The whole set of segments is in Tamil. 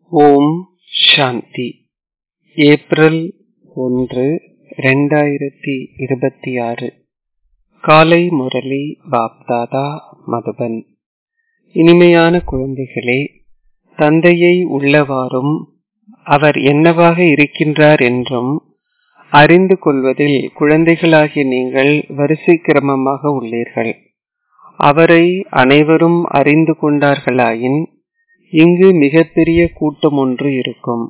ஓம் சாந்தி ஏப்ரல் ஒன்று ரெண்டாயிரத்தி இருபத்தி ஆறு காலை முரளி பாப்தாதா மதுபன் இனிமையான குழந்தைகளே தந்தையை உள்ளவாறும் அவர் என்னவாக இருக்கின்றார் என்றும் அறிந்து கொள்வதில் குழந்தைகளாகிய நீங்கள் வரிசை கிரமமாக உள்ளீர்கள் அவரை அனைவரும் அறிந்து கொண்டார்களாயின் இங்கு மிகப்பெரிய கூட்டம் ஒன்று இருக்கும்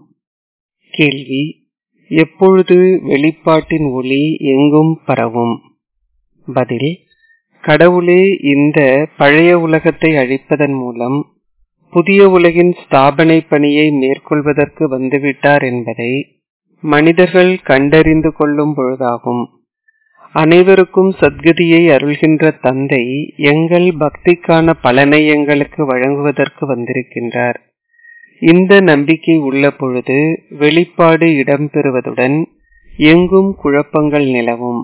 கேள்வி எப்பொழுது வெளிப்பாட்டின் ஒளி எங்கும் பரவும் பதில் கடவுளே இந்த பழைய உலகத்தை அழிப்பதன் மூலம் புதிய உலகின் ஸ்தாபனை பணியை மேற்கொள்வதற்கு வந்துவிட்டார் என்பதை மனிதர்கள் கண்டறிந்து கொள்ளும் பொழுதாகும் அனைவருக்கும் சத்கதியை அருள்கின்ற தந்தை எங்கள் பக்திக்கான பலனை எங்களுக்கு வழங்குவதற்கு வந்திருக்கின்றார் இந்த நம்பிக்கை உள்ள பொழுது வெளிப்பாடு இடம்பெறுவதுடன் எங்கும் குழப்பங்கள் நிலவும்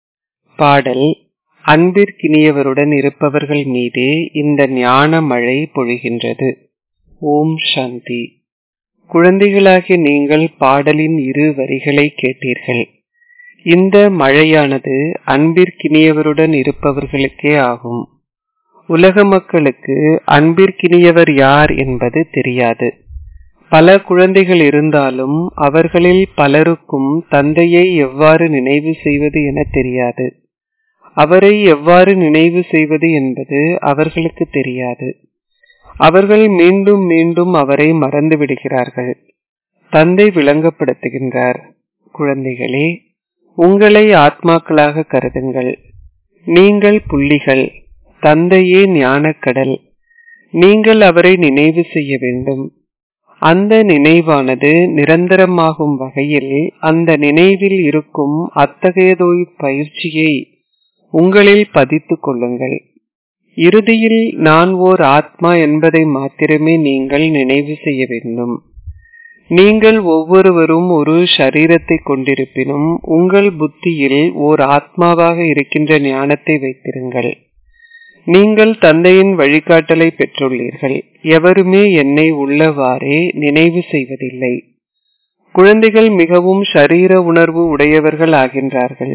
பாடல் அன்பிற்கினியவருடன் இருப்பவர்கள் மீதே இந்த ஞான மழை பொழிகின்றது ஓம் சாந்தி குழந்தைகளாகிய நீங்கள் பாடலின் இரு வரிகளை கேட்டீர்கள் இந்த மழையானது அன்பிற்கினியவருடன் இருப்பவர்களுக்கே ஆகும் உலக மக்களுக்கு அன்பிற்கினியவர் யார் என்பது தெரியாது பல குழந்தைகள் இருந்தாலும் அவர்களில் பலருக்கும் தந்தையை எவ்வாறு நினைவு செய்வது என தெரியாது அவரை எவ்வாறு நினைவு செய்வது என்பது அவர்களுக்கு தெரியாது அவர்கள் மீண்டும் மீண்டும் அவரை மறந்து விடுகிறார்கள் தந்தை விளங்கப்படுத்துகின்றார் குழந்தைகளே உங்களை ஆத்மாக்களாக கருதுங்கள் நீங்கள் புள்ளிகள் தந்தையே ஞானக்கடல் நீங்கள் அவரை நினைவு செய்ய வேண்டும் அந்த நினைவானது நிரந்தரமாகும் வகையில் அந்த நினைவில் இருக்கும் அத்தகையதோய் பயிற்சியை உங்களில் பதித்துக் கொள்ளுங்கள் இறுதியில் நான் ஓர் ஆத்மா என்பதை மாத்திரமே நீங்கள் நினைவு செய்ய வேண்டும் நீங்கள் ஒவ்வொருவரும் ஒரு சரீரத்தை கொண்டிருப்பினும் உங்கள் புத்தியில் ஓர் ஆத்மாவாக இருக்கின்ற ஞானத்தை வைத்திருங்கள் நீங்கள் தந்தையின் வழிகாட்டலை பெற்றுள்ளீர்கள் எவருமே என்னை உள்ளவாறே நினைவு செய்வதில்லை குழந்தைகள் மிகவும் ஷரீர உணர்வு உடையவர்கள் ஆகின்றார்கள்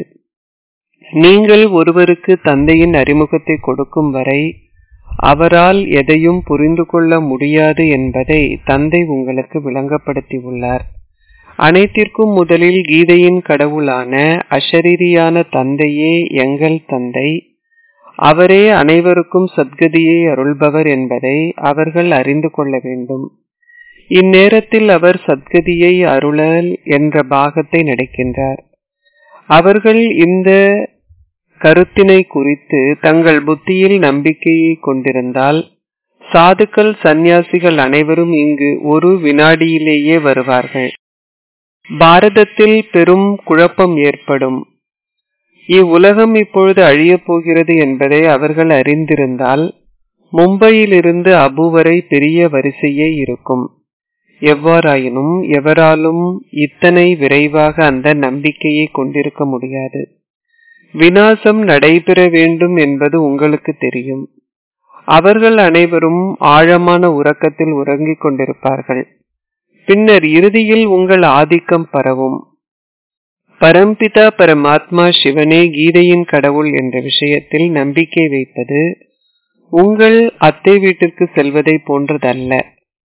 நீங்கள் ஒருவருக்கு தந்தையின் அறிமுகத்தை கொடுக்கும் வரை அவரால் எதையும் புரிந்து கொள்ள முடியாது என்பதை தந்தை உங்களுக்கு விளங்கப்படுத்தியுள்ளார் அனைத்திற்கும் முதலில் கீதையின் கடவுளான அஷரீரியான தந்தையே எங்கள் தந்தை அவரே அனைவருக்கும் சத்கதியை அருள்பவர் என்பதை அவர்கள் அறிந்து கொள்ள வேண்டும் இந்நேரத்தில் அவர் சத்கதியை அருளல் என்ற பாகத்தை நடக்கின்றார் அவர்கள் இந்த கருத்தினை குறித்து தங்கள் புத்தியில் நம்பிக்கையை கொண்டிருந்தால் சாதுக்கள் சந்நியாசிகள் அனைவரும் இங்கு ஒரு வினாடியிலேயே வருவார்கள் பாரதத்தில் பெரும் குழப்பம் ஏற்படும் இவ்வுலகம் இப்பொழுது அழியப் போகிறது என்பதை அவர்கள் அறிந்திருந்தால் மும்பையிலிருந்து அபு வரை பெரிய வரிசையே இருக்கும் எவ்வாறாயினும் எவராலும் இத்தனை விரைவாக அந்த நம்பிக்கையை கொண்டிருக்க முடியாது வினாசம் நடைபெற வேண்டும் என்பது உங்களுக்கு தெரியும் அவர்கள் அனைவரும் ஆழமான உறக்கத்தில் உறங்கிக் கொண்டிருப்பார்கள் பின்னர் இறுதியில் உங்கள் ஆதிக்கம் பரவும் பரம்பிதா பரமாத்மா சிவனே கீதையின் கடவுள் என்ற விஷயத்தில் நம்பிக்கை வைப்பது உங்கள் அத்தை வீட்டிற்கு செல்வதை போன்றதல்ல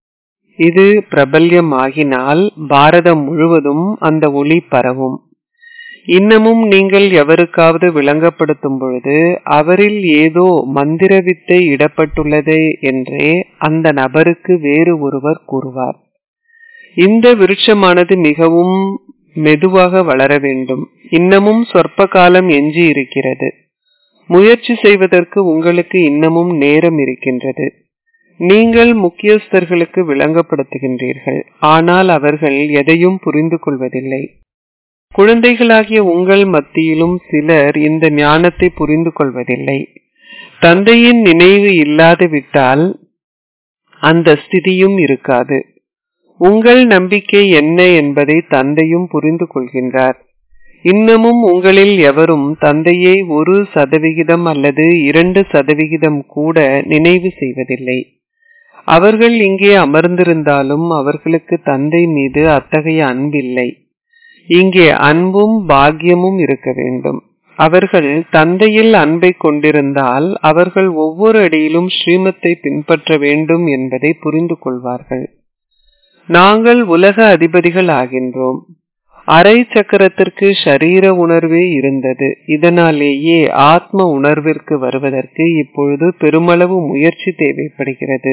இது பிரபல்யம் ஆகினால் பாரதம் முழுவதும் அந்த ஒளி பரவும் இன்னமும் நீங்கள் எவருக்காவது விளங்கப்படுத்தும் பொழுது அவரில் ஏதோ மந்திர வித்தை இடப்பட்டுள்ளதே என்றே அந்த நபருக்கு வேறு ஒருவர் கூறுவார் இந்த விருட்சமானது மிகவும் மெதுவாக வளர வேண்டும் இன்னமும் சொற்ப காலம் எஞ்சி இருக்கிறது முயற்சி செய்வதற்கு உங்களுக்கு இன்னமும் நேரம் இருக்கின்றது நீங்கள் முக்கியஸ்தர்களுக்கு விளங்கப்படுத்துகின்றீர்கள் ஆனால் அவர்கள் எதையும் புரிந்து கொள்வதில்லை குழந்தைகளாகிய உங்கள் மத்தியிலும் சிலர் இந்த ஞானத்தை புரிந்து கொள்வதில்லை தந்தையின் நினைவு இல்லாது விட்டால் அந்த ஸ்திதியும் இருக்காது உங்கள் நம்பிக்கை என்ன என்பதை தந்தையும் புரிந்து கொள்கின்றார் இன்னமும் உங்களில் எவரும் தந்தையை ஒரு சதவிகிதம் அல்லது இரண்டு சதவிகிதம் கூட நினைவு செய்வதில்லை அவர்கள் இங்கே அமர்ந்திருந்தாலும் அவர்களுக்கு தந்தை மீது அத்தகைய அன்பில்லை இங்கே அன்பும் பாக்கியமும் இருக்க வேண்டும் அவர்கள் தந்தையில் அன்பை கொண்டிருந்தால் அவர்கள் ஒவ்வொரு அடியிலும் ஸ்ரீமத்தை பின்பற்ற வேண்டும் என்பதை புரிந்து கொள்வார்கள் நாங்கள் உலக அதிபதிகள் ஆகின்றோம் அரை சக்கரத்திற்கு ஷரீர உணர்வே இருந்தது இதனாலேயே ஆத்ம உணர்விற்கு வருவதற்கு இப்பொழுது பெருமளவு முயற்சி தேவைப்படுகிறது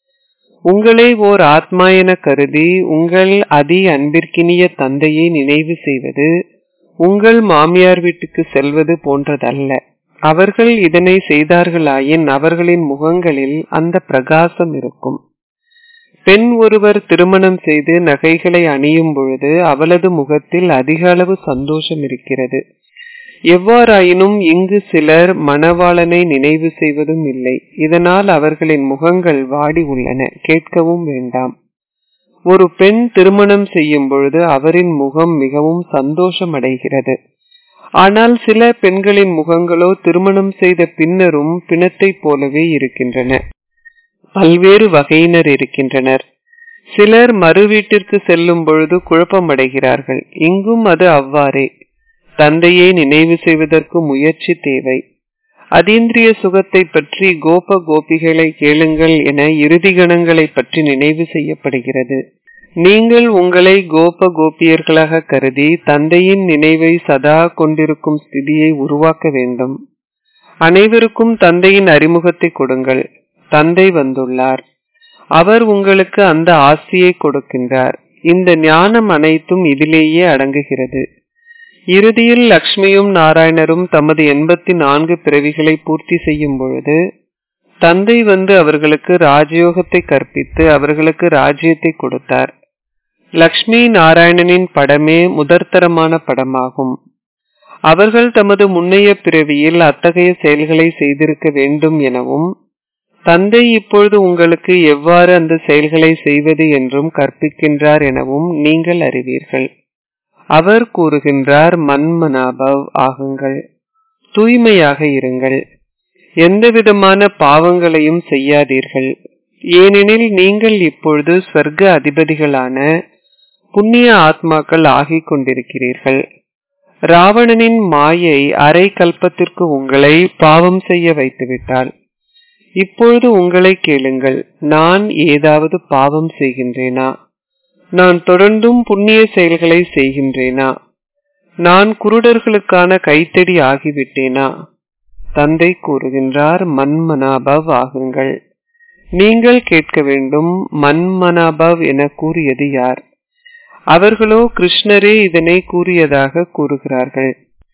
உங்களை ஓர் ஆத்மா என கருதி உங்கள் அதி அன்பிற்கினிய தந்தையை நினைவு செய்வது உங்கள் மாமியார் வீட்டுக்கு செல்வது போன்றதல்ல அவர்கள் இதனை செய்தார்களாயின் அவர்களின் முகங்களில் அந்த பிரகாசம் இருக்கும் பெண் ஒருவர் திருமணம் செய்து நகைகளை அணியும் பொழுது அவளது முகத்தில் அதிக அளவு சந்தோஷம் இருக்கிறது எவ்வாறாயினும் இங்கு சிலர் மணவாளனை நினைவு செய்வதும் இல்லை இதனால் அவர்களின் முகங்கள் வாடி உள்ளன கேட்கவும் வேண்டாம் ஒரு பெண் திருமணம் செய்யும் பொழுது அவரின் முகம் மிகவும் சந்தோஷம் அடைகிறது ஆனால் சில பெண்களின் முகங்களோ திருமணம் செய்த பின்னரும் பிணத்தை போலவே இருக்கின்றன பல்வேறு வகையினர் இருக்கின்றனர் சிலர் மறு வீட்டிற்கு செல்லும் பொழுது குழப்பமடைகிறார்கள் இங்கும் அது அவ்வாறே தந்தையை நினைவு செய்வதற்கு முயற்சி தேவை அதீந்திரிய சுகத்தை பற்றி கோப கோபிகளை கேளுங்கள் என இறுதி கணங்களை பற்றி நினைவு செய்யப்படுகிறது நீங்கள் உங்களை கோப கோபியர்களாக கருதி தந்தையின் நினைவை சதா கொண்டிருக்கும் ஸ்திதியை உருவாக்க வேண்டும் அனைவருக்கும் தந்தையின் அறிமுகத்தை கொடுங்கள் தந்தை வந்துள்ளார் அவர் உங்களுக்கு அந்த ஆசியை கொடுக்கின்றார் இந்த ஞானம் அனைத்தும் இதிலேயே அடங்குகிறது இறுதியில் லக்ஷ்மியும் நாராயணரும் தமது எண்பத்தி நான்கு பிறவிகளை பூர்த்தி செய்யும் பொழுது தந்தை வந்து அவர்களுக்கு ராஜயோகத்தை கற்பித்து அவர்களுக்கு ராஜ்யத்தை கொடுத்தார் லக்ஷ்மி நாராயணனின் படமே முதற்தரமான படமாகும் அவர்கள் தமது முன்னைய பிறவியில் அத்தகைய செயல்களை செய்திருக்க வேண்டும் எனவும் தந்தை இப்பொழுது உங்களுக்கு எவ்வாறு அந்த செயல்களை செய்வது என்றும் கற்பிக்கின்றார் எனவும் நீங்கள் அறிவீர்கள் அவர் கூறுகின்றார் மன்மனாபவ் ஆகுங்கள் தூய்மையாக இருங்கள் எந்தவிதமான பாவங்களையும் செய்யாதீர்கள் ஏனெனில் நீங்கள் இப்பொழுது ஸ்வர்க்க அதிபதிகளான புண்ணிய ஆத்மாக்கள் ஆகிக் கொண்டிருக்கிறீர்கள் ராவணனின் மாயை அரை கல்பத்திற்கு உங்களை பாவம் செய்ய வைத்துவிட்டாள் இப்பொழுது உங்களை கேளுங்கள் நான் ஏதாவது பாவம் செய்கின்றேனா நான் தொடர்ந்தும் புண்ணிய செயல்களை செய்கின்றேனா நான் குருடர்களுக்கான கைத்தடி ஆகிவிட்டேனா தந்தை கூறுகின்றார் மன்மனாபவ் ஆகுங்கள் நீங்கள் கேட்க வேண்டும் மன்மனாபவ் என கூறியது யார் அவர்களோ கிருஷ்ணரே இதனை கூறியதாக கூறுகிறார்கள்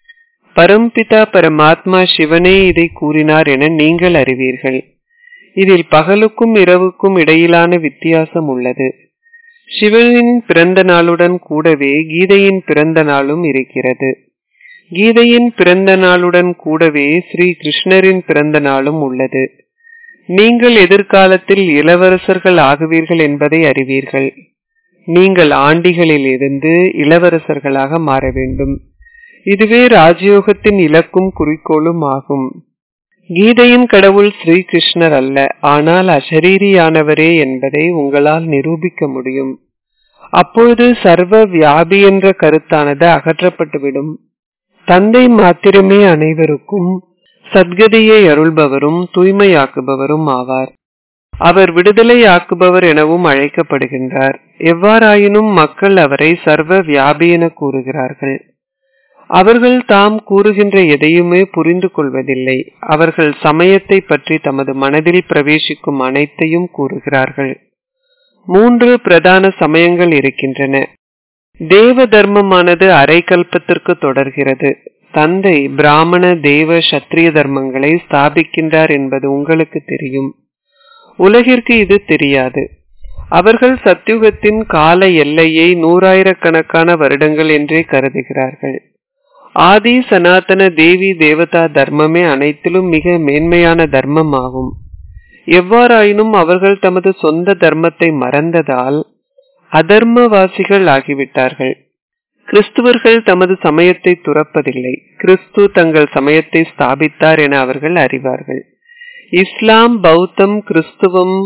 பரம்பிதா பரமாத்மா சிவனே இதை கூறினார் என நீங்கள் அறிவீர்கள் இதில் பகலுக்கும் இரவுக்கும் இடையிலான வித்தியாசம் உள்ளது சிவனின் பிறந்த நாளுடன் கூடவே கீதையின் பிறந்த நாளும் இருக்கிறது கீதையின் பிறந்த நாளுடன் கூடவே ஸ்ரீ கிருஷ்ணரின் பிறந்த நாளும் உள்ளது நீங்கள் எதிர்காலத்தில் இளவரசர்கள் ஆகுவீர்கள் என்பதை அறிவீர்கள் நீங்கள் ஆண்டிகளில் இருந்து இளவரசர்களாக மாற வேண்டும் இதுவே ராஜயோகத்தின் இலக்கும் குறிக்கோளும் ஆகும் கீதையின் கடவுள் ஸ்ரீ கிருஷ்ணர் அல்ல ஆனால் அசரீரியானவரே என்பதை உங்களால் நிரூபிக்க முடியும் அப்பொழுது சர்வ வியாபி என்ற கருத்தானது அகற்றப்பட்டுவிடும் தந்தை மாத்திரமே அனைவருக்கும் சத்கதியை அருள்பவரும் தூய்மையாக்குபவரும் ஆவார் அவர் விடுதலையாக்குபவர் எனவும் அழைக்கப்படுகின்றார் எவ்வாறாயினும் மக்கள் அவரை சர்வ வியாபி என கூறுகிறார்கள் அவர்கள் தாம் கூறுகின்ற எதையுமே புரிந்து கொள்வதில்லை அவர்கள் சமயத்தை பற்றி தமது மனதில் பிரவேசிக்கும் அனைத்தையும் கூறுகிறார்கள் மூன்று பிரதான சமயங்கள் இருக்கின்றன தேவ தர்மமானது அரை கல்பத்திற்கு தொடர்கிறது தந்தை பிராமண தேவ சத்திரிய தர்மங்களை ஸ்தாபிக்கின்றார் என்பது உங்களுக்கு தெரியும் உலகிற்கு இது தெரியாது அவர்கள் சத்தியுகத்தின் கால எல்லையை நூறாயிரக்கணக்கான வருடங்கள் என்றே கருதுகிறார்கள் ஆதி சனாதன தேவி தேவதா தர்மமே அனைத்திலும் மிக மேன்மையான தர்மம் ஆகும் எவ்வாறாயினும் அவர்கள் தமது சொந்த தர்மத்தை மறந்ததால் அதர்மவாசிகள் ஆகிவிட்டார்கள் கிறிஸ்துவர்கள் தமது சமயத்தை துறப்பதில்லை கிறிஸ்து தங்கள் சமயத்தை ஸ்தாபித்தார் என அவர்கள் அறிவார்கள் இஸ்லாம் பௌத்தம் கிறிஸ்துவம்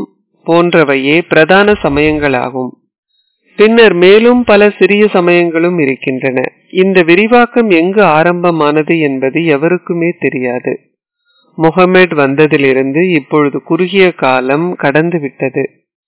போன்றவையே பிரதான சமயங்களாகும் பின்னர் மேலும் பல சிறிய சமயங்களும் இருக்கின்றன இந்த விரிவாக்கம் எங்கு ஆரம்பமானது என்பது எவருக்குமே தெரியாது முகமது வந்ததிலிருந்து இப்பொழுது குறுகிய காலம் கடந்து விட்டது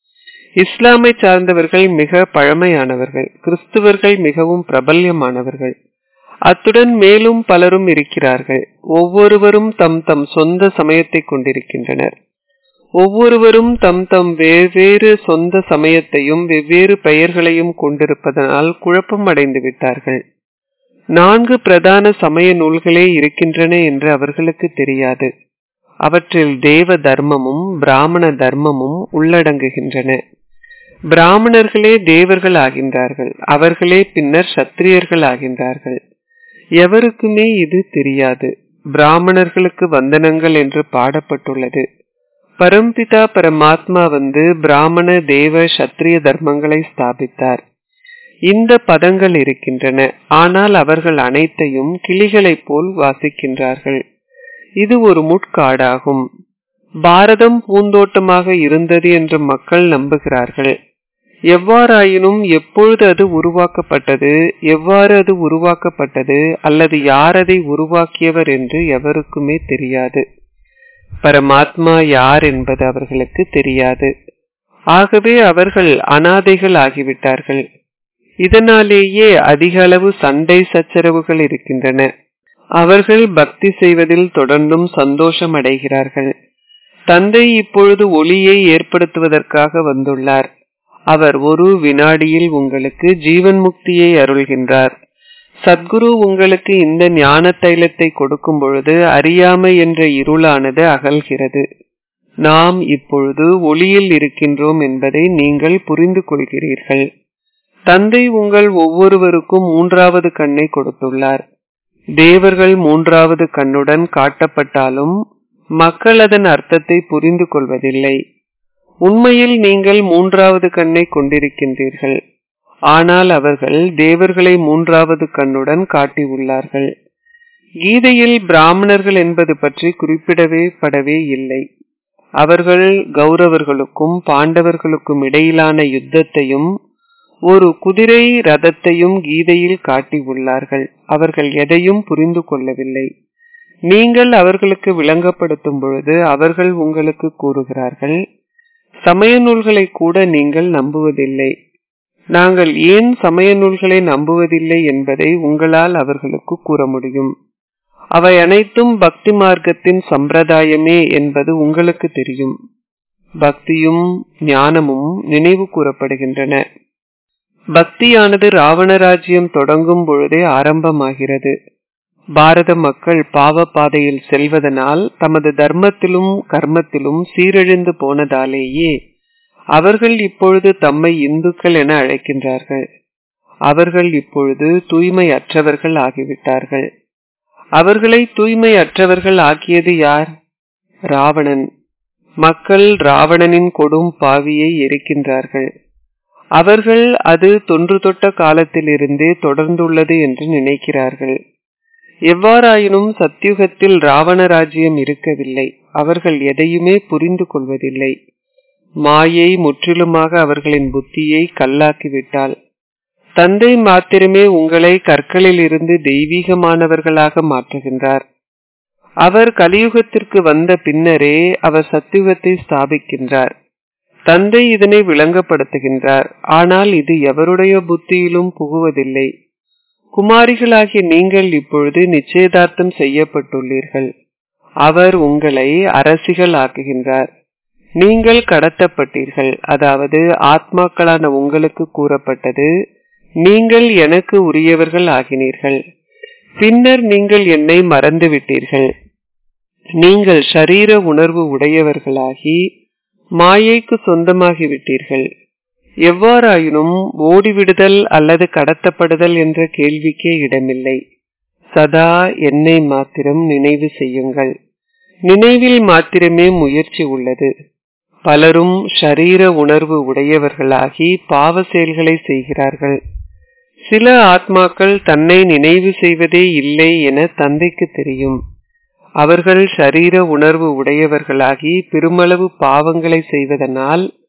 இஸ்லாமை சார்ந்தவர்கள் மிக பழமையானவர்கள் கிறிஸ்துவர்கள் மிகவும் பிரபல்யமானவர்கள் அத்துடன் மேலும் பலரும் இருக்கிறார்கள் ஒவ்வொருவரும் தம் தம் சொந்த சமயத்தை கொண்டிருக்கின்றனர் ஒவ்வொருவரும் தம் தம் வெவ்வேறு சொந்த சமயத்தையும் வெவ்வேறு பெயர்களையும் கொண்டிருப்பதனால் குழப்பம் அடைந்து விட்டார்கள் நான்கு பிரதான சமய நூல்களே இருக்கின்றன என்று அவர்களுக்கு தெரியாது அவற்றில் தேவ தர்மமும் பிராமண தர்மமும் உள்ளடங்குகின்றன பிராமணர்களே தேவர்கள் ஆகின்றார்கள் அவர்களே பின்னர் சத்திரியர்கள் ஆகின்றார்கள் எவருக்குமே இது தெரியாது பிராமணர்களுக்கு வந்தனங்கள் என்று பாடப்பட்டுள்ளது பரம்பிதா பரமாத்மா வந்து பிராமண தேவ சத்திரிய தர்மங்களை ஸ்தாபித்தார் இந்த பதங்கள் இருக்கின்றன ஆனால் அவர்கள் அனைத்தையும் கிளிகளைப் போல் வாசிக்கின்றார்கள் இது ஒரு முட்காடாகும் பாரதம் பூந்தோட்டமாக இருந்தது என்று மக்கள் நம்புகிறார்கள் எவ்வாறாயினும் எப்பொழுது அது உருவாக்கப்பட்டது எவ்வாறு அது உருவாக்கப்பட்டது அல்லது யார் அதை உருவாக்கியவர் என்று எவருக்குமே தெரியாது பரமாத்மா யார் என்பது அவர்களுக்கு தெரியாது ஆகவே அவர்கள் அனாதைகள் ஆகிவிட்டார்கள் இதனாலேயே அதிக அளவு சண்டை சச்சரவுகள் இருக்கின்றன அவர்கள் பக்தி செய்வதில் தொடர்ந்தும் சந்தோஷம் அடைகிறார்கள் தந்தை இப்பொழுது ஒளியை ஏற்படுத்துவதற்காக வந்துள்ளார் அவர் ஒரு வினாடியில் உங்களுக்கு ஜீவன் முக்தியை அருள்கின்றார் சத்குரு உங்களுக்கு இந்த ஞான தைலத்தை கொடுக்கும் பொழுது அறியாமை என்ற இருளானது அகல்கிறது நாம் இப்பொழுது ஒளியில் இருக்கின்றோம் என்பதை நீங்கள் புரிந்து கொள்கிறீர்கள் தந்தை உங்கள் ஒவ்வொருவருக்கும் மூன்றாவது கண்ணை கொடுத்துள்ளார் தேவர்கள் மூன்றாவது கண்ணுடன் காட்டப்பட்டாலும் மக்கள் அதன் அர்த்தத்தை புரிந்து கொள்வதில்லை உண்மையில் நீங்கள் மூன்றாவது கண்ணை கொண்டிருக்கின்றீர்கள் ஆனால் அவர்கள் தேவர்களை மூன்றாவது கண்ணுடன் காட்டியுள்ளார்கள் கீதையில் பிராமணர்கள் என்பது பற்றி குறிப்பிடவே படவே இல்லை அவர்கள் கௌரவர்களுக்கும் பாண்டவர்களுக்கும் இடையிலான யுத்தத்தையும் ஒரு குதிரை ரதத்தையும் கீதையில் காட்டியுள்ளார்கள் அவர்கள் எதையும் புரிந்து கொள்ளவில்லை நீங்கள் அவர்களுக்கு விளங்கப்படுத்தும் பொழுது அவர்கள் உங்களுக்கு கூறுகிறார்கள் சமய நூல்களை கூட நீங்கள் நம்புவதில்லை நாங்கள் ஏன் சமய நூல்களை நம்புவதில்லை என்பதை உங்களால் அவர்களுக்கு கூற முடியும் அவை அனைத்தும் பக்தி மார்க்கத்தின் சம்பிரதாயமே என்பது உங்களுக்கு தெரியும் பக்தியும் ஞானமும் நினைவு கூறப்படுகின்றன பக்தியானது ராவணராஜ்யம் தொடங்கும் பொழுதே ஆரம்பமாகிறது பாரத மக்கள் பாவ பாதையில் செல்வதனால் தமது தர்மத்திலும் கர்மத்திலும் சீரழிந்து போனதாலேயே அவர்கள் இப்பொழுது தம்மை இந்துக்கள் என அழைக்கின்றார்கள் அவர்கள் இப்பொழுது தூய்மை அற்றவர்கள் ஆகிவிட்டார்கள் அவர்களை தூய்மை அற்றவர்கள் ஆக்கியது யார் ராவணன் மக்கள் ராவணனின் கொடும் பாவியை எரிக்கின்றார்கள் அவர்கள் அது தொன்று தொட்ட காலத்திலிருந்தே தொடர்ந்துள்ளது என்று நினைக்கிறார்கள் எவ்வாறாயினும் சத்தியுகத்தில் ராவண ராஜ்யம் இருக்கவில்லை அவர்கள் எதையுமே புரிந்து கொள்வதில்லை மாயை முற்றிலுமாக அவர்களின் புத்தியை கல்லாக்கிவிட்டால் தந்தை மாத்திரமே உங்களை கற்களில் இருந்து தெய்வீகமானவர்களாக மாற்றுகின்றார் அவர் கலியுகத்திற்கு வந்த பின்னரே அவர் சத்தியுகத்தை ஸ்தாபிக்கின்றார் தந்தை இதனை விளங்கப்படுத்துகின்றார் ஆனால் இது எவருடைய புத்தியிலும் புகுவதில்லை குமாரிகளாகிய நீங்கள் இப்பொழுது நிச்சயதார்த்தம் செய்யப்பட்டுள்ளீர்கள் அவர் உங்களை அரசிகள் ஆக்குகின்றார் நீங்கள் கடத்தப்பட்டீர்கள் அதாவது ஆத்மாக்களான உங்களுக்கு கூறப்பட்டது நீங்கள் எனக்கு உரியவர்கள் ஆகினீர்கள் பின்னர் நீங்கள் என்னை மறந்துவிட்டீர்கள் நீங்கள் ஷரீர உணர்வு உடையவர்களாகி மாயைக்கு சொந்தமாகிவிட்டீர்கள் எவ்வாறாயினும் ஓடிவிடுதல் அல்லது கடத்தப்படுதல் என்ற கேள்விக்கே இடமில்லை சதா என்னை மாத்திரம் நினைவு செய்யுங்கள் நினைவில் மாத்திரமே முயற்சி உள்ளது பலரும் ஷரீர உணர்வு உடையவர்களாகி பாவ செயல்களை செய்கிறார்கள் சில ஆத்மாக்கள் தன்னை நினைவு செய்வதே இல்லை என தந்தைக்கு தெரியும் அவர்கள் ஷரீர உணர்வு உடையவர்களாகி பெருமளவு பாவங்களை செய்வதனால்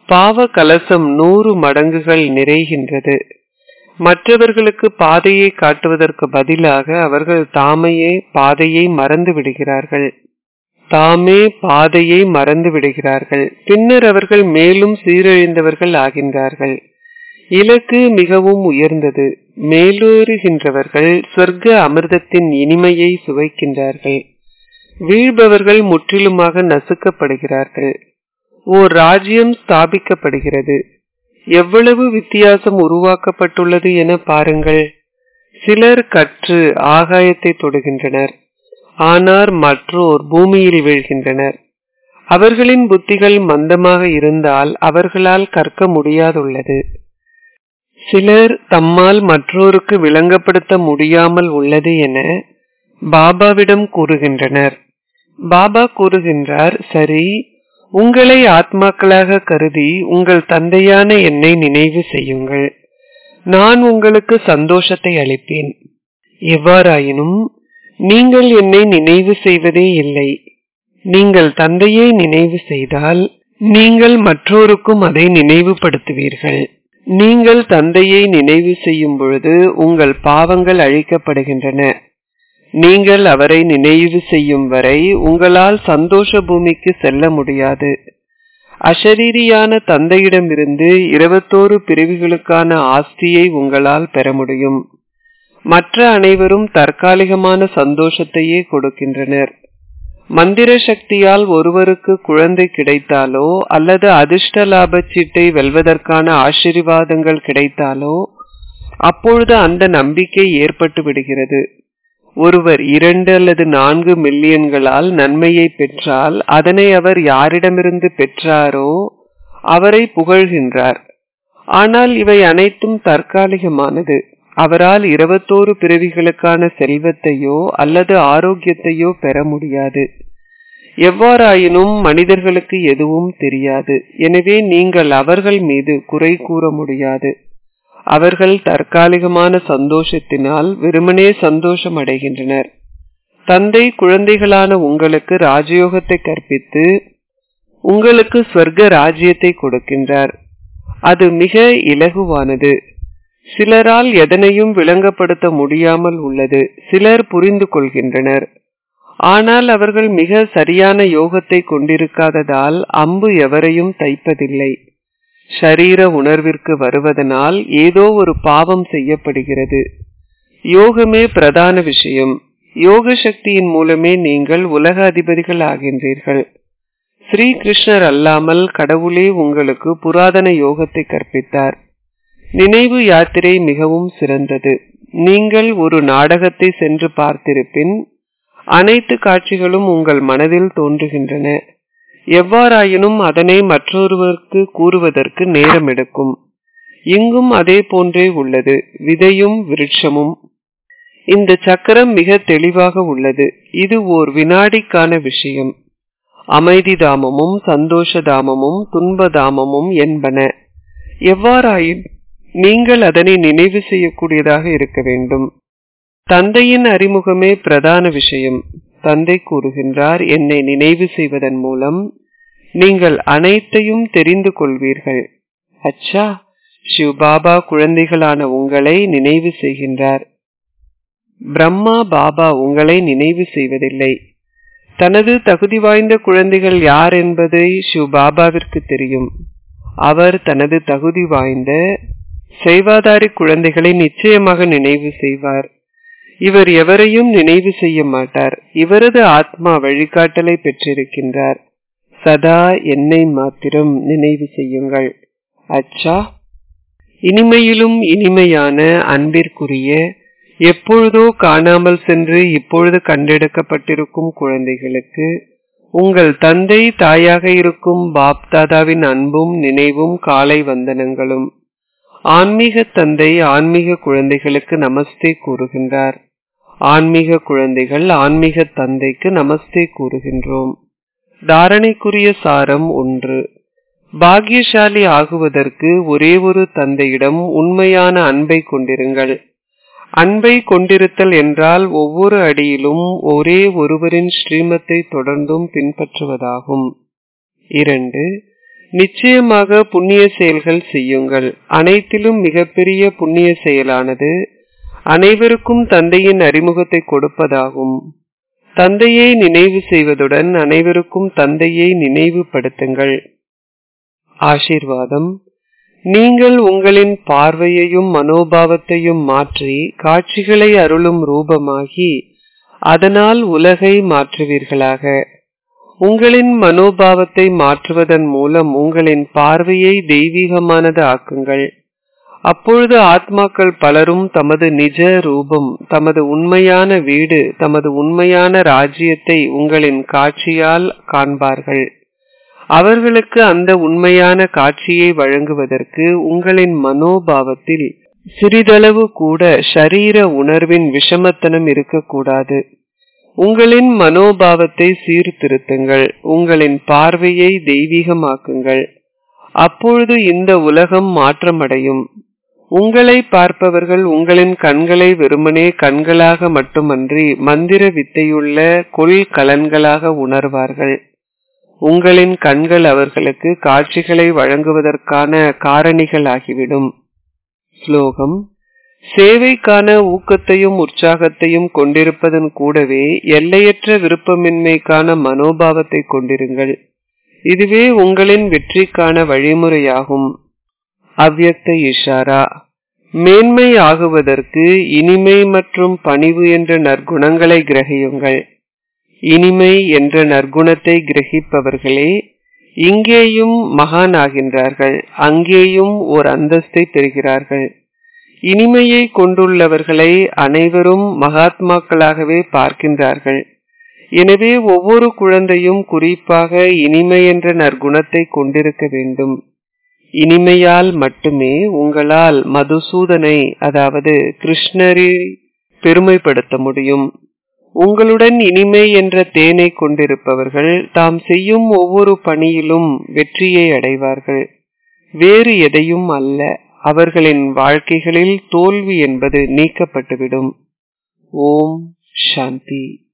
பாவ கலசம் நூறு மடங்குகள் நிறைகின்றது மற்றவர்களுக்கு பாதையை காட்டுவதற்கு பதிலாக அவர்கள் தாமையே பாதையை மறந்து விடுகிறார்கள் தாமே பாதையை மறந்து விடுகிறார்கள் பின்னர் அவர்கள் மேலும் சீரழிந்தவர்கள் ஆகின்றார்கள் இலக்கு மிகவும் உயர்ந்தது மேலோறுகின்றவர்கள் சொர்க்க அமிர்தத்தின் இனிமையை சுவைக்கின்றார்கள் வீழ்பவர்கள் முற்றிலுமாக நசுக்கப்படுகிறார்கள் ஓர் ராஜ்யம் ஸ்தாபிக்கப்படுகிறது எவ்வளவு வித்தியாசம் உருவாக்கப்பட்டுள்ளது என பாருங்கள் சிலர் கற்று ஆகாயத்தை தொடுகின்றனர் ஆனால் மற்றோர் பூமியில் வீழ்கின்றனர் அவர்களின் புத்திகள் மந்தமாக இருந்தால் அவர்களால் கற்க முடியாதுள்ளது சிலர் தம்மால் மற்றோருக்கு விளங்கப்படுத்த முடியாமல் உள்ளது என பாபாவிடம் கூறுகின்றனர் பாபா கூறுகின்றார் சரி உங்களை ஆத்மாக்களாக கருதி உங்கள் தந்தையான என்னை நினைவு செய்யுங்கள் நான் உங்களுக்கு சந்தோஷத்தை அளிப்பேன் எவ்வாறாயினும் நீங்கள் என்னை நினைவு செய்வதே இல்லை நீங்கள் தந்தையை நினைவு செய்தால் நீங்கள் மற்றோருக்கும் அதை நினைவுபடுத்துவீர்கள் நீங்கள் தந்தையை நினைவு செய்யும் பொழுது உங்கள் பாவங்கள் அழிக்கப்படுகின்றன நீங்கள் அவரை நினைவு செய்யும் வரை உங்களால் சந்தோஷ பூமிக்கு செல்ல முடியாது அஷரீரியான தந்தையிடமிருந்து இருபத்தோரு பிரிவுகளுக்கான ஆஸ்தியை உங்களால் பெற முடியும் மற்ற அனைவரும் தற்காலிகமான சந்தோஷத்தையே கொடுக்கின்றனர் மந்திர சக்தியால் ஒருவருக்கு குழந்தை கிடைத்தாலோ அல்லது அதிர்ஷ்ட லாப சீட்டை வெல்வதற்கான ஆசீர்வாதங்கள் கிடைத்தாலோ அப்பொழுது அந்த நம்பிக்கை ஏற்பட்டு விடுகிறது ஒருவர் இரண்டு அல்லது நான்கு மில்லியன்களால் நன்மையை பெற்றால் அதனை அவர் யாரிடமிருந்து பெற்றாரோ அவரை புகழ்கின்றார் ஆனால் இவை அனைத்தும் தற்காலிகமானது அவரால் இருபத்தோரு பிறவிகளுக்கான செல்வத்தையோ அல்லது ஆரோக்கியத்தையோ பெற முடியாது எவ்வாறாயினும் மனிதர்களுக்கு எதுவும் தெரியாது எனவே நீங்கள் அவர்கள் மீது குறை கூற முடியாது அவர்கள் தற்காலிகமான சந்தோஷத்தினால் வெறுமனே சந்தோஷம் அடைகின்றனர் தந்தை குழந்தைகளான உங்களுக்கு ராஜயோகத்தை கற்பித்து உங்களுக்கு சொர்க்க ராஜ்யத்தை கொடுக்கின்றார் அது மிக இலகுவானது சிலரால் எதனையும் விளங்கப்படுத்த முடியாமல் உள்ளது சிலர் புரிந்து கொள்கின்றனர் ஆனால் அவர்கள் மிக சரியான யோகத்தை கொண்டிருக்காததால் அம்பு எவரையும் தைப்பதில்லை ஷரீர உணர்விற்கு வருவதனால் ஏதோ ஒரு பாவம் செய்யப்படுகிறது யோகமே பிரதான விஷயம் யோக சக்தியின் மூலமே நீங்கள் உலக அதிபதிகள் ஆகின்றீர்கள் ஸ்ரீ கிருஷ்ணர் அல்லாமல் கடவுளே உங்களுக்கு புராதன யோகத்தை கற்பித்தார் நினைவு யாத்திரை மிகவும் சிறந்தது நீங்கள் ஒரு நாடகத்தை சென்று பார்த்திருப்பின் அனைத்து காட்சிகளும் உங்கள் மனதில் தோன்றுகின்றன எவ்வாறாயினும் அதனை மற்றொருவருக்கு கூறுவதற்கு நேரம் எடுக்கும் இங்கும் அதே போன்றே உள்ளது விதையும் விருட்சமும் இந்த சக்கரம் மிக தெளிவாக உள்ளது இது ஓர் வினாடிக்கான விஷயம் அமைதி தாமமும் சந்தோஷ தாமமும் துன்ப தாமமும் என்பன எவ்வாறாயின் நீங்கள் அதனை நினைவு செய்யக்கூடியதாக இருக்க வேண்டும் தந்தையின் அறிமுகமே பிரதான விஷயம் தந்தை கூறுகின்றார் என்னை நினைவு செய்வதன் மூலம் நீங்கள் அனைத்தையும் தெரிந்து கொள்வீர்கள் அச்சா சிவ் பாபா குழந்தைகளான உங்களை நினைவு செய்கின்றார் பிரம்மா பாபா உங்களை நினைவு செய்வதில்லை தனது தகுதி வாய்ந்த குழந்தைகள் யார் என்பதை சிவ் பாபாவிற்கு தெரியும் அவர் தனது தகுதி வாய்ந்த செய்வாதாரி குழந்தைகளை நிச்சயமாக நினைவு செய்வார் இவர் எவரையும் நினைவு செய்ய மாட்டார் இவரது ஆத்மா வழிகாட்டலை பெற்றிருக்கின்றார் சதா என்னை மாத்திரம் நினைவு செய்யுங்கள் அச்சா இனிமையிலும் இனிமையான அன்பிற்குரிய எப்பொழுதோ காணாமல் சென்று இப்பொழுது கண்டெடுக்கப்பட்டிருக்கும் குழந்தைகளுக்கு உங்கள் தந்தை தாயாக இருக்கும் பாப் தாதாவின் அன்பும் நினைவும் காலை வந்தனங்களும் ஆன்மீக தந்தை ஆன்மீக குழந்தைகளுக்கு நமஸ்தே கூறுகின்றார் ஆன்மீக குழந்தைகள் ஆன்மீக தந்தைக்கு நமஸ்தே கூறுகின்றோம் தாரணைக்குரிய சாரம் ஒன்று பாக்கியசாலி ஆகுவதற்கு ஒரே ஒரு தந்தையிடம் உண்மையான அன்பை கொண்டிருங்கள் அன்பை கொண்டிருத்தல் என்றால் ஒவ்வொரு அடியிலும் ஒரே ஒருவரின் ஸ்ரீமத்தை தொடர்ந்தும் பின்பற்றுவதாகும் இரண்டு நிச்சயமாக புண்ணிய செயல்கள் செய்யுங்கள் அனைத்திலும் மிகப்பெரிய புண்ணிய செயலானது அனைவருக்கும் தந்தையின் அறிமுகத்தை கொடுப்பதாகும் தந்தையை நினைவு செய்வதுடன் அனைவருக்கும் தந்தையை நினைவுபடுத்துங்கள் ஆசீர்வாதம் நீங்கள் உங்களின் பார்வையையும் மனோபாவத்தையும் மாற்றி காட்சிகளை அருளும் ரூபமாகி அதனால் உலகை மாற்றுவீர்களாக உங்களின் மனோபாவத்தை மாற்றுவதன் மூலம் உங்களின் பார்வையை தெய்வீகமானது ஆக்குங்கள் அப்பொழுது ஆத்மாக்கள் பலரும் தமது நிஜ ரூபம் தமது உண்மையான வீடு தமது உண்மையான ராஜ்யத்தை உங்களின் காட்சியால் காண்பார்கள் அவர்களுக்கு அந்த உண்மையான காட்சியை வழங்குவதற்கு உங்களின் மனோபாவத்தில் சிறிதளவு கூட ஷரீர உணர்வின் விஷமத்தனம் இருக்கக்கூடாது உங்களின் மனோபாவத்தை சீர்திருத்துங்கள் உங்களின் பார்வையை தெய்வீகமாக்குங்கள் அப்பொழுது இந்த உலகம் மாற்றமடையும் உங்களை பார்ப்பவர்கள் உங்களின் கண்களை வெறுமனே கண்களாக மட்டுமன்றி மந்திர வித்தையுள்ள கொள்கலன்களாக உணர்வார்கள் உங்களின் கண்கள் அவர்களுக்கு காட்சிகளை வழங்குவதற்கான காரணிகளாகிவிடும் ஸ்லோகம் சேவைக்கான ஊக்கத்தையும் உற்சாகத்தையும் கொண்டிருப்பதன் கூடவே எல்லையற்ற விருப்பமின்மைக்கான மனோபாவத்தை கொண்டிருங்கள் இதுவே உங்களின் வெற்றிக்கான வழிமுறையாகும் அவ்யக்த இஷாரா மேன்மை ஆகுவதற்கு இனிமை மற்றும் பணிவு என்ற நற்குணங்களை கிரகியுங்கள் இனிமை என்ற நற்குணத்தை கிரகிப்பவர்களே இங்கேயும் மகான் ஆகின்றார்கள் அங்கேயும் ஓர் அந்தஸ்தை பெறுகிறார்கள் இனிமையை கொண்டுள்ளவர்களை அனைவரும் மகாத்மாக்களாகவே பார்க்கின்றார்கள் எனவே ஒவ்வொரு குழந்தையும் குறிப்பாக இனிமை என்ற நற்குணத்தை கொண்டிருக்க வேண்டும் இனிமையால் மட்டுமே உங்களால் மதுசூதனை அதாவது கிருஷ்ணரை பெருமைப்படுத்த முடியும் உங்களுடன் இனிமை என்ற தேனை கொண்டிருப்பவர்கள் தாம் செய்யும் ஒவ்வொரு பணியிலும் வெற்றியை அடைவார்கள் வேறு எதையும் அல்ல அவர்களின் வாழ்க்கைகளில் தோல்வி என்பது நீக்கப்பட்டுவிடும் ஓம் சாந்தி